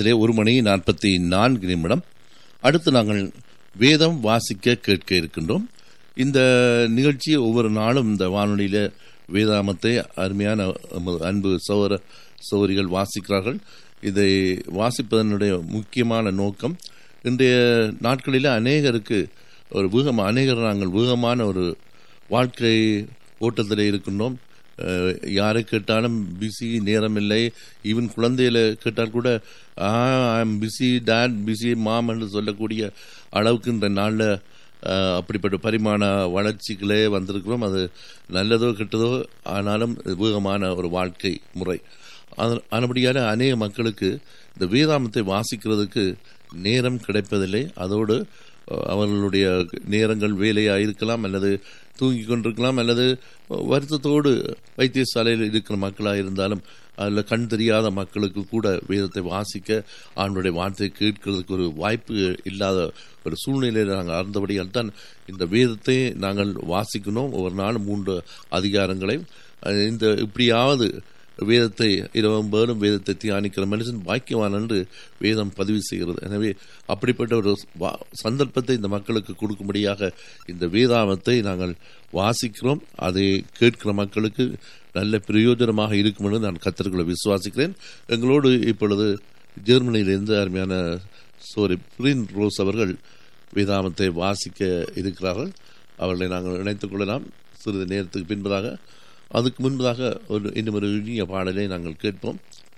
நேரத்திலே ஒரு மணி நாற்பத்தி நான்கு நிமிடம் அடுத்து நாங்கள் வேதம் வாசிக்க கேட்க இருக்கின்றோம் இந்த நிகழ்ச்சி ஒவ்வொரு நாளும் இந்த வானொலியில வேதாமத்தை அருமையான நமது அன்பு சௌர சௌரிகள் வாசிக்கிறார்கள் இதை வாசிப்பதனுடைய முக்கியமான நோக்கம் இன்றைய நாட்களில் அநேகருக்கு ஒரு வேகம் அநேகர் நாங்கள் வேகமான ஒரு வாழ்க்கை ஓட்டத்தில் இருக்கின்றோம் அஹ், யாரை கேட்டாலும் பிஸி நேரம் இல்லை ஈவன் குழந்தையில கேட்டால் கூட I'm busy dad busy mom என்று சொல்லக்கூடிய அளவுக்கு இந்த நாளில் அஹ், அப்படிப்பட்ட பரிமாண வளர்ச்சிகளே வந்திருக்கிறோம் அது நல்லதோ கெட்டதோ ஆனாலும் வேகமான ஒரு வாழ்க்கை முறை அது- ஆனபடியால அநேக மக்களுக்கு இந்த வேதாமத்தை வாசிக்கிறதுக்கு நேரம் கிடைப்பதில்லை அதோடு அஹ், அவர்களுடைய நேரங்கள் வேலையாக இருக்கலாம் அல்லது தூங்கி கொண்டிருக்கலாம் அல்லது வருத்தத்தோடு வைத்தியசாலையில் இருக்கிற மக்களாக இருந்தாலும் அதில் கண் தெரியாத மக்களுக்கு கூட வேதத்தை வாசிக்க ஆண்டுடைய வார்த்தையை கேட்கிறதுக்கு ஒரு வாய்ப்பு இல்லாத ஒரு சூழ்நிலையில் நாங்கள் அறிந்தபடியால் தான் இந்த வேதத்தை நாங்கள் வாசிக்கணும் ஒவ்வொரு நாளும் மூன்று அதிகாரங்களை அஹ் இந்த இப்படியாவது வேதத்தை இரவும் பேரும் வேதத்தை தியானிக்கிற மனுஷன் பாக்கியவான் என்று வேதம் பதிவு செய்கிறது எனவே அப்படிப்பட்ட ஒரு வா- சந்தர்ப்பத்தை இந்த மக்களுக்கு கொடுக்கும்படியாக இந்த வேதாமத்தை நாங்கள் வாசிக்கிறோம் அதை கேட்கிற மக்களுக்கு நல்ல பிரயோஜனமாக இருக்கும் என்று நான் கத்தர்களை விசுவாசிக்கிறேன் எங்களோடு இப்பொழுது ஜெர்மனியிலிருந்து அருமையான சோரி பிரின் ரோஸ் அவர்கள் வேதாமத்தை வாசிக்க இருக்கிறார்கள் அவர்களை நாங்கள் இணைத்துக் கொள்ளலாம் சிறிது நேரத்துக்கு பின்பதாக அதுக்கு முன்பதாக ஒரு இன்னும் ஒரு இனிய பாடலை நாங்கள் கேட்போம்